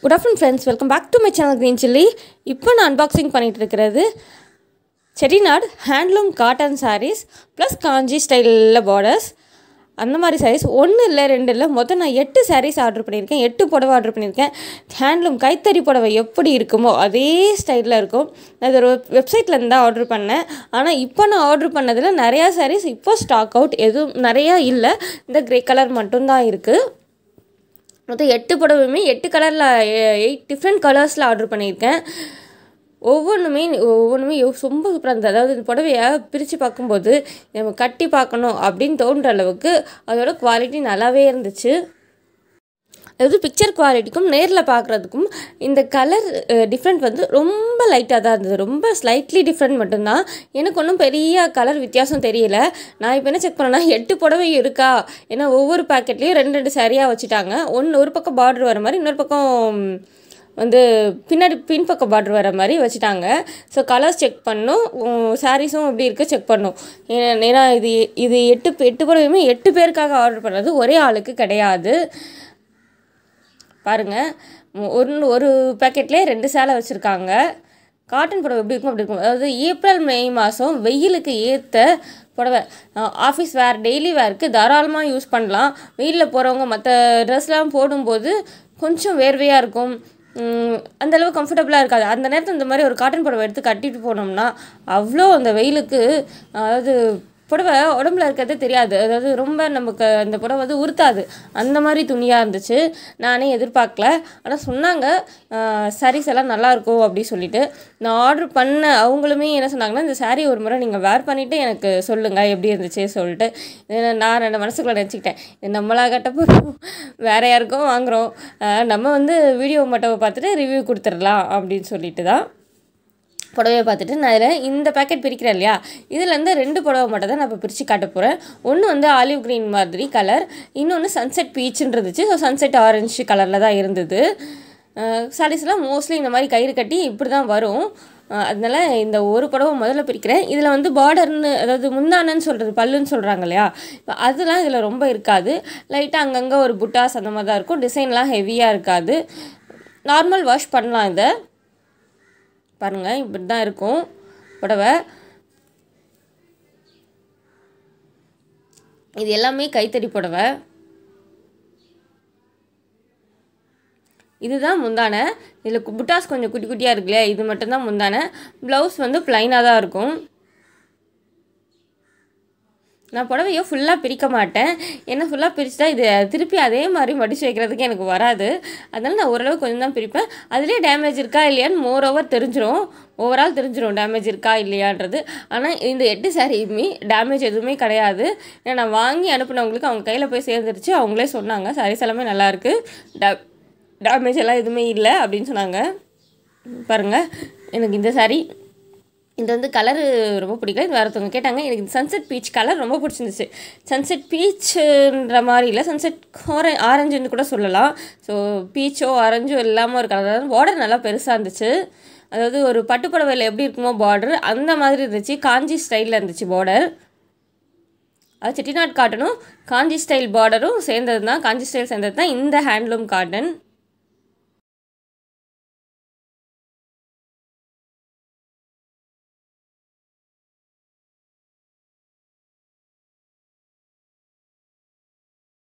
good afternoon friends welcome back to my channel green chilli இப்போ நான் unboxing பண்ணிகிட்டு இருக்கிறது Chettinad handloom cotton sarees plus Kanchi ஸ்டைலில் பார்டர்ஸ் அந்த மாதிரி சாரீஸ் ஒன்று இல்லை ரெண்டு இல்லை மொத்தம் நான் எட்டு சாரீஸ் ஆர்டர் பண்ணியிருக்கேன் எட்டு புடவை ஆர்டர் பண்ணியிருக்கேன் ஹேண்ட்லூம் கைத்தறி புடவை எப்படி இருக்குமோ அதே ஸ்டைலில் இருக்கும் நான் இது ஒரு வெப்சைட்லேருந்து தான் ஆர்டர் பண்ணேன் ஆனால் இப்போ நான் ஆர்டர் பண்ணதில் நிறையா சாரீஸ் இப்போ ஸ்டாக் அவுட் எதுவும் நிறையா இல்லை இந்த க்ரே கலர் மட்டும்தான் இருக்குது மொத்தம் எட்டு புடவையுமே எட்டு கலரில் எயிட் டிஃப்ரெண்ட் கலர்ஸில் ஆர்டர் பண்ணியிருக்கேன் ஒவ்வொன்றுமே ஒவ்வொன்றுமே எவ் ரொம்ப சூப்பராக இருந்தது அதாவது இந்த புடவையை பிரித்து பார்க்கும்போது நம்ம கட்டி பார்க்கணும் அப்படின்னு தோன்ற அளவுக்கு அதோட குவாலிட்டி நல்லாவே இருந்துச்சு அதாவது பிக்சர் குவாலிட்டிக்கும் நேரில் பார்க்குறதுக்கும் இந்த கலர் டிஃப்ரெண்ட் வந்து ரொம்ப லைட்டாக தான் இருந்தது ரொம்ப ஸ்லைட்லி டிஃப்ரெண்ட் மட்டும்தான் எனக்கு ஒன்றும் பெரிய கலர் வித்தியாசம் தெரியல நான் இப்போ என்ன செக் பண்ணேன்னா எட்டு புடவை இருக்கா ஏன்னா ஒவ்வொரு பேக்கெட்லேயும் ரெண்டு ரெண்டு சரியாக வச்சுட்டாங்க ஒன்று ஒரு பக்கம் பார்டர் வர மாதிரி இன்னொரு பக்கம் வந்து பின்னாடி பின்பக்கம் பார்டர் வர மாதிரி வச்சுட்டாங்க ஸோ கலர்ஸ் செக் பண்ணும் சாரீஸும் எப்படி இருக்குது செக் பண்ணும் ஏன்னா இது இது எட்டு எட்டு புடவையுமே எட்டு பேருக்காக ஆர்டர் பண்ணது ஒரே ஆளுக்கு கிடையாது பாருங்கள் ஒரு ஒரு பேக்கெட்லேயே ரெண்டு சேலை வச்சுருக்காங்க காட்டன் புடவை எப்படி இருக்கும் அப்படி இருக்கும் அதாவது ஏப்ரல் மே மாதம் வெயிலுக்கு ஏற்ற புடவை ஆஃபீஸ் வேர் டெய்லி வேருக்கு தாராளமாக யூஸ் பண்ணலாம் வெயிலில் போகிறவங்க மற்ற ட்ரெஸ்லாம் போடும்போது கொஞ்சம் வேர்வையாக இருக்கும் அந்தளவு கம்ஃபர்டபுளாக இருக்காது அந்த நேரத்தில் இந்த மாதிரி ஒரு காட்டன் புடவை எடுத்து கட்டிட்டு போனோம்னா அவ்வளோ அந்த வெயிலுக்கு அதாவது புடவை உடம்புல இருக்கிறதே தெரியாது அதாவது ரொம்ப நமக்கு அந்த புடவை வந்து உறுத்தாது அந்த மாதிரி துணியாக இருந்துச்சு நானே எதிர்பார்க்கல ஆனால் சொன்னாங்க சாரீஸ் எல்லாம் நல்லாயிருக்கும் அப்படின்னு சொல்லிட்டு நான் ஆர்டர் பண்ண அவங்களுமே என்ன சொன்னாங்கன்னா இந்த சாரீ ஒரு முறை நீங்கள் வேர் பண்ணிவிட்டு எனக்கு சொல்லுங்கள் எப்படி இருந்துச்சு சொல்லிட்டு நான் ரெண்டு மனசுக்குள்ள நினச்சிக்கிட்டேன் இது நம்மளாக கட்ட போகிறோம் வேறு யாருக்கும் வாங்குகிறோம் நம்ம வந்து வீடியோ மட்டும் பார்த்துட்டு ரிவ்யூ கொடுத்துடலாம் அப்படின்னு சொல்லிட்டு தான் புடவையை பார்த்துட்டு நான் இதில் இந்த பேக்கெட் பிரிக்கிறேன் இல்லையா இதுலேருந்து ரெண்டு புடவை மட்டும் தான் நான் இப்போ பிரித்து காட்ட போகிறேன் ஒன்று வந்து ஆலிவ் க்ரீன் மாதிரி கலர் இன்னொன்று சன்செட் பீச்சுன்னு இருந்துச்சு ஸோ சன்செட் ஆரஞ்சு கலரில் தான் இருந்தது சாரீஸ்லாம் மோஸ்ட்லி இந்த மாதிரி கயிறு கட்டி இப்படி தான் வரும் அதனால் இந்த ஒரு புடவை முதல்ல பிரிக்கிறேன் இதில் வந்து பார்டர்னு அதாவது முந்தானன்னு சொல்கிறது பல்லுன்னு சொல்கிறாங்க இல்லையா இப்போ அதெல்லாம் இதில் ரொம்ப இருக்காது லைட்டாக அங்கங்கே ஒரு புட்டாஸ் அந்த மாதிரி தான் இருக்கும் டிசைன்லாம் ஹெவியாக இருக்காது நார்மல் வாஷ் பண்ணலாம் இதை பாருங்கள் இப்படி தான் இருக்கும் புடவை இது எல்லாமே கைத்தறி புடவை இதுதான் முந்தானை இதில் புட்டாஸ் கொஞ்சம் குட்டி குட்டியாக இருக்கு இல்லையா இது மட்டும்தான் முந்தானை ப்ளவுஸ் வந்து ப்ளைனாக தான் இருக்கும் நான் புடவையோ ஃபுல்லாக பிரிக்க மாட்டேன் ஏன்னா ஃபுல்லாக பிரிச்சுட்டா இது திருப்பி அதே மாதிரி மடித்து வைக்கிறதுக்கு எனக்கு வராது அதனால் நான் ஓரளவு கொஞ்சம் தான் பிரிப்பேன் அதுலேயே டேமேஜ் இருக்கா இல்லையான்னு மோர் ஓவர் தெரிஞ்சிடும் ஓவரால் தெரிஞ்சிடும் டேமேஜ் இருக்கா இல்லையான்றது ஆனால் இந்த எட்டு சாரியுமே டேமேஜ் எதுவுமே கிடையாது ஏன்னா நான் வாங்கி அனுப்புனவங்களுக்கு அவங்க கையில் போய் சேர்ந்துருச்சு அவங்களே சொன்னாங்க சாரீஸ் எல்லாமே நல்லாயிருக்கு டே டேமேஜ் எல்லாம் எதுவுமே இல்லை அப்படின்னு சொன்னாங்க பாருங்கள் எனக்கு இந்த சாரீ இது வந்து கலரு ரொம்ப பிடிக்கல இது வேறு ஒருத்தவங்க கேட்டாங்க எனக்கு இந்த சன்செட் பீச் கலர் ரொம்ப பிடிச்சிருந்துச்சு சன்செட் பீச்சுன்ற மாதிரி இல்லை சன்செட் ஆர ஆரஞ்சுன்னு கூட சொல்லலாம் ஸோ பீச்சோ ஆரஞ்சோ இல்லாமல் ஒரு கலர் அதாவது பார்டர் நல்லா பெருசாக இருந்துச்சு அதாவது ஒரு பட்டு புடவையில் எப்படி இருக்குமோ பார்டர் அந்த மாதிரி இருந்துச்சு காஞ்சி ஸ்டைலில் இருந்துச்சு பார்டர் அது செட்டிநாட் காட்டனும் காஞ்சி ஸ்டைல் பார்டரும் சேர்ந்தது தான் காஞ்சி ஸ்டைல் சேர்ந்தது தான் இந்த ஹேண்ட்லூம் காட்டன்